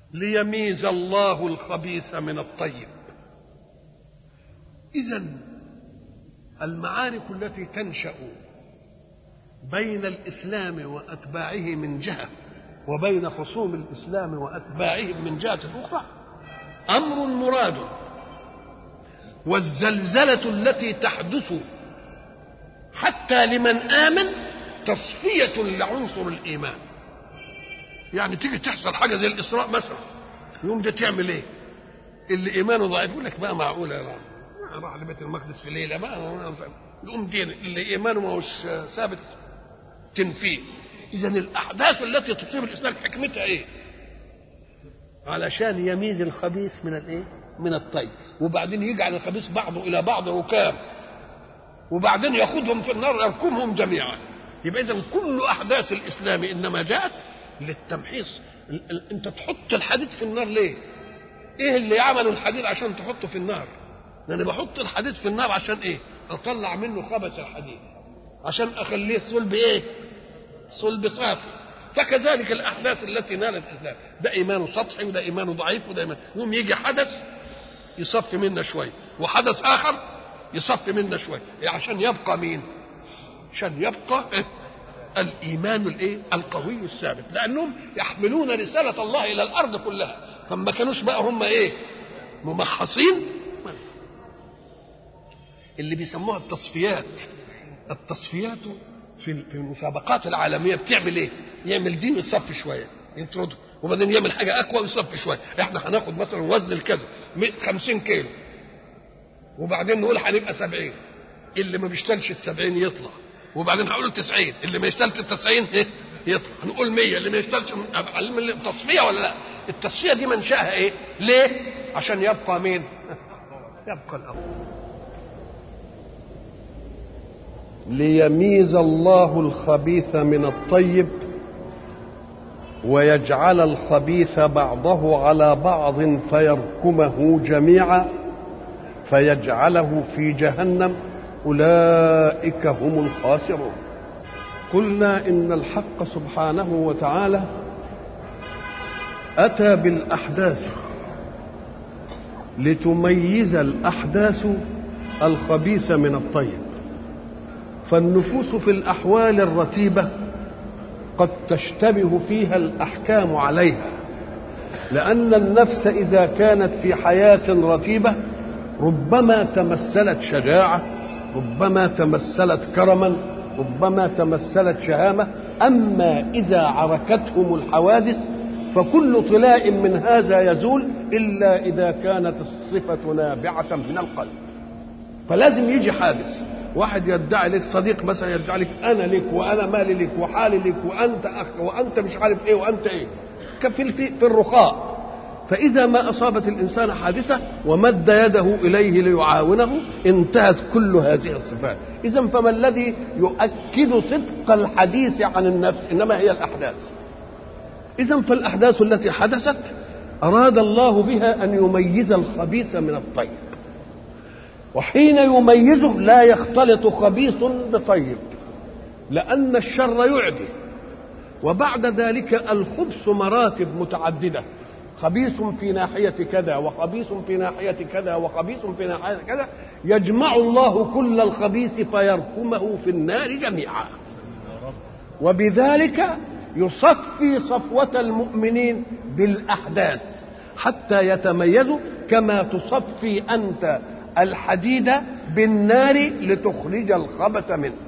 ليميز الله الخبيث من الطيب إذا المعارك التي تنشأ بين الإسلام وأتباعه من جهة وبين خصوم الإسلام وأتباعهم من جهة أخرى أمر مراد والزلزلة التي تحدث حتى لمن آمن تصفية لعنصر الإيمان يعني تيجي تحصل حاجة زي الإسراء مثلا يوم ده تعمل إيه؟ اللي إيمانه ضعيف يقول لك بقى معقولة يا رب راح لبيت المقدس في ليلة ما يقوم دين اللي إيمانه ما هوش ثابت تنفيه إذا الأحداث التي تصيب الإسلام حكمتها إيه؟ علشان يميز الخبيث من الإيه؟ من الطيب وبعدين يجعل الخبيث بعضه إلى بعض ركام وبعدين ياخذهم في النار يركمهم جميعا يبقى إذا كل أحداث الإسلام إنما جاءت للتمحيص ال- ال- أنت تحط الحديد في النار ليه؟ إيه اللي عملوا الحديد عشان تحطه في النار؟ أنا بحط الحديد في النار عشان إيه؟ أطلع منه خبث الحديد عشان أخليه صلب إيه؟ صلب صافي فكذلك الاحداث التي نالت الاسلام ده ايمانه سطحي وده ايمانه ضعيف وده ايمانه يوم يجي حدث يصفي منا شويه وحدث اخر يصفي منا شويه عشان يبقى مين عشان يبقى إيه؟ الايمان الايه القوي الثابت لانهم يحملون رساله الله الى الارض كلها فما كانوش بقى هم ايه ممحصين اللي بيسموها التصفيات التصفيات في في المسابقات العالميه بتعمل ايه؟ يعمل دي ويصفي شويه يطرده وبعدين يعمل حاجه اقوى ويصفي شويه احنا هناخد مثلا وزن الكذا 50 كيلو وبعدين نقول هنبقى 70 اللي ما بيشتلش ال 70 يطلع وبعدين هقول 90 اللي ما يشتلش ال 90 إيه؟ يطلع هنقول 100 اللي ما يشتلش تصفيه ولا لا؟ التصفيه دي منشاها ايه؟ ليه؟ عشان يبقى مين؟ يبقى الأول ليميز الله الخبيث من الطيب ويجعل الخبيث بعضه على بعض فيركمه جميعا فيجعله في جهنم اولئك هم الخاسرون قلنا ان الحق سبحانه وتعالى اتى بالاحداث لتميز الاحداث الخبيث من الطيب فالنفوس في الاحوال الرتيبه قد تشتبه فيها الاحكام عليها لان النفس اذا كانت في حياه رتيبه ربما تمثلت شجاعه ربما تمثلت كرما ربما تمثلت شهامه اما اذا عركتهم الحوادث فكل طلاء من هذا يزول الا اذا كانت الصفه نابعه من القلب فلازم يجي حادث واحد يدعي لك صديق مثلا يدعي لك انا لك وانا مالي لك وحالي لك وانت اخ وانت مش عارف ايه وانت ايه في في, في الرخاء فاذا ما اصابت الانسان حادثه ومد يده اليه ليعاونه انتهت كل هذه الصفات اذا فما الذي يؤكد صدق الحديث عن النفس انما هي الاحداث اذا فالاحداث التي حدثت اراد الله بها ان يميز الخبيث من الطيب وحين يميزه لا يختلط خبيث بطيب لأن الشر يعدي وبعد ذلك الخبث مراتب متعددة خبيث في ناحية كذا وخبيث في ناحية كذا وخبيث في ناحية كذا يجمع الله كل الخبيث فيركمه في النار جميعا وبذلك يصفي صفوة المؤمنين بالأحداث حتى يتميزوا كما تصفي أنت الحديد بالنار لتخرج الخبث منه